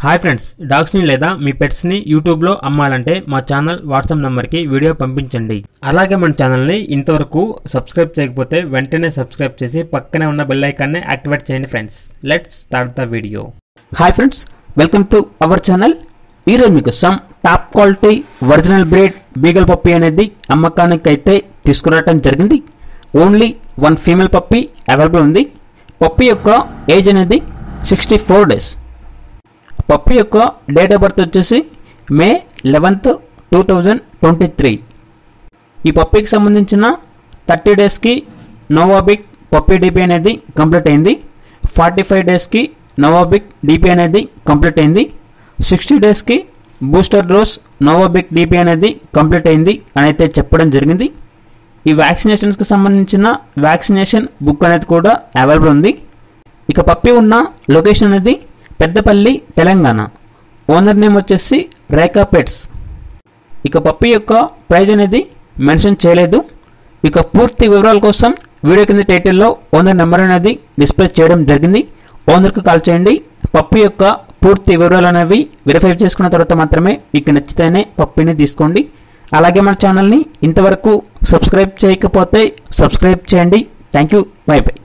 hi friends డాగ్స్ని లేదా మీ పెట్స్ని యూట్యూబ్లో అమ్మాలంటే మా ఛానల్ వాట్సాప్ నెంబర్కి వీడియో పంపించండి అలాగే మన ఛానల్ని ఇంతవరకు సబ్స్క్రైబ్ చేయకపోతే వెంటనే సబ్స్క్రైబ్ చేసి పక్కనే ఉన్న బెల్ ఐకాన్ని యాక్టివేట్ చేయండి friends let's start the video hi friends welcome to our channel ఈరోజు మీకు some top quality original breed beagle puppy అనేది అమ్మకానికి అయితే తీసుకురావడం జరిగింది only one female puppy available ఉంది పప్పి యొక్క ఏజ్ అనేది సిక్స్టీ ఫోర్ డేస్ పప్పి యొక్క డేట్ ఆఫ్ బర్త్ వచ్చేసి May eleventh two thousand twenty three ఈ పప్పీకి సంబంధించిన థర్టీ డేస్కి నోవాబిక్ పప్పీ డిపి అనేది కంప్లీట్ అయింది ఫార్టీ ఫైవ్ డేస్కి నోవాబిక్ డిపి అనేది కంప్లీట్ అయింది సిక్స్టీ డేస్కి బూస్టర్ డోస్ నోవాబిక్ డిపి అనేది కంప్లీట్ అయింది అని అయితే చెప్పడం జరిగింది ఈ వ్యాక్సినేషన్స్కి సంబంధించిన వ్యాక్సినేషన్ బుక్ అనేది కూడా అవైలబుల్ ఉంది ఇక పప్పి ఉన్న లొకేషన్ అనేది పెద్దపల్లి తెలంగాణ ఓనర్ నేమ్ వచ్చేసి రేఖా పెట్స్ ఇక పప్పి యొక్క ప్రైజ్ అనేది మెన్షన్ చేయలేదు ఇక పూర్తి వివరాల కోసం వీడియో కింద టైటిల్లో ఓనర్ నెంబర్ అనేది డిస్ప్లే చేయడం జరిగింది ఓనర్కి కాల్ చేయండి పప్పి యొక్క పూర్తి వివరాలు అనేవి వెరిఫై చేసుకున్న తర్వాత మాత్రమే మీకు నచ్చితేనే పప్పిని తీసుకోండి అలాగే మన ఛానల్ని ఇంతవరకు సబ్స్క్రైబ్ చేయకపోతే సబ్స్క్రైబ్ చేయండి థ్యాంక్ యూ బై బై